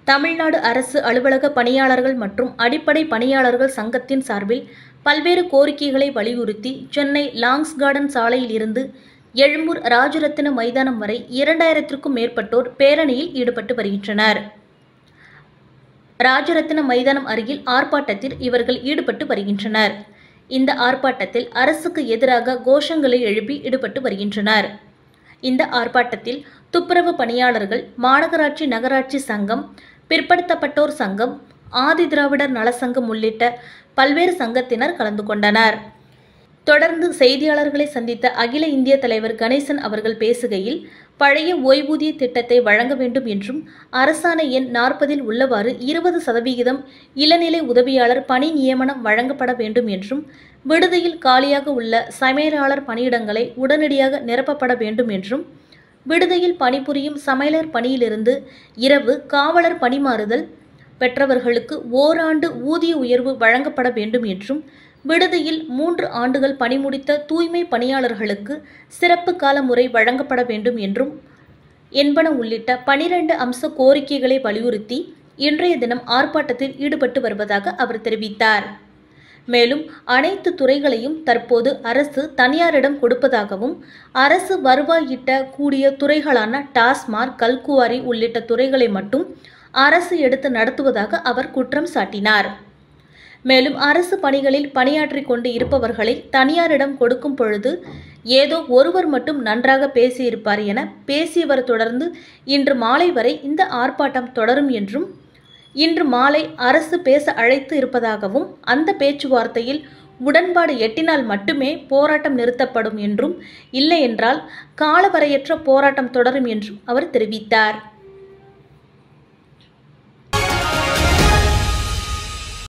தமிழ்நாடு அரசு அலுவலக பணியாளர்கள் மற்றும் அடிப்படை பணியாளர்கள் சங்கத்தின் சார்பில் பல்வேறு கோரிக்கைகளை வலியுறுத்தி சென்னை லாங்ஸ் கார்டன் சாலையில் இருந்து எழும்பூர் ராஜரத்தின மைதானம் வரை இரண்டாயிரத்திற்கும் மேற்பட்டோர் பேரணியில் ஈடுபட்டு வருகின்றனர் ராஜரத்தின மைதானம் அருகில் ஆர்ப்பாட்டத்தில் இவர்கள் ஈடுபட்டு வருகின்றனர் இந்த ஆர்ப்பாட்டத்தில் அரசுக்கு எதிராக கோஷங்களை எழுப்பி ஈடுபட்டு வருகின்றனர் இந்த ஆர்ப்பாட்டத்தில் துப்புரவு பணியாளர்கள் மாநகராட்சி நகராட்சி சங்கம் பிற்படுத்தப்பட்டோர் சங்கம் ஆதி திராவிடர் நலசங்கம் உள்ளிட்ட பல்வேறு சங்கத்தினர் கலந்து கொண்டனர் தொடர்ந்து செய்தியாளர்களை சந்தித்த அகில இந்திய தலைவர் கணேசன் அவர்கள் பேசுகையில் பழைய ஓய்வூதிய திட்டத்தை வழங்க வேண்டும் என்றும் அரசாணை எண் நாற்பதில் உள்ளவாறு இருபது சதவிகிதம் இளநிலை உதவியாளர் பணி நியமனம் வழங்கப்பட வேண்டும் என்றும் விடுதியில் காலியாக உள்ள சமையலாளர் பணியிடங்களை உடனடியாக நிரப்பப்பட வேண்டும் என்றும் விடுதியில் பணிபுரியும் சமையலர் பணியிலிருந்து இரவு காவலர் பணிமாறுதல் பெற்றவர்களுக்கு ஓராண்டு ஊதிய உயர்வு வழங்கப்பட வேண்டும் என்றும் விடுதியில் மூன்று ஆண்டுகள் பணிமுடித்த தூய்மை பணியாளர்களுக்கு சிறப்பு கால முறை வழங்கப்பட வேண்டும் என்றும் என்பன உள்ளிட்ட பனிரெண்டு அம்ச கோரிக்கைகளை வலியுறுத்தி இன்றைய தினம் ஆர்ப்பாட்டத்தில் ஈடுபட்டு வருவதாக அவர் தெரிவித்தார் மேலும் அனைத்து துறைகளையும் தற்போது அரசு தனியாரிடம் கொடுப்பதாகவும் அரசு வருவாய் ஈட்ட கூடிய துறைகளான டாஸ்மாக் கல்குவாரி உள்ளிட்ட துறைகளை மட்டும் அரசு எடுத்து நடத்துவதாக அவர் குற்றம் சாட்டினார் மேலும் அரசு பணிகளில் பணியாற்றிக் கொண்டு இருப்பவர்களை தனியாரிடம் கொடுக்கும் பொழுது ஏதோ ஒருவர் மட்டும் நன்றாக பேசியிருப்பார் என பேசியவர் தொடர்ந்து இன்று மாலை வரை இந்த ஆர்ப்பாட்டம் தொடரும் என்றும் இன்று மாலை அரசு பேச அழைத்து இருப்பதாகவும் அந்த பேச்சுவார்த்தையில் உடன்பாடு எட்டினால் மட்டுமே போராட்டம் நிறுத்தப்படும் என்றும் இல்லையென்றால் காலவரையற்ற போராட்டம் தொடரும் என்றும் அவர் தெரிவித்தார்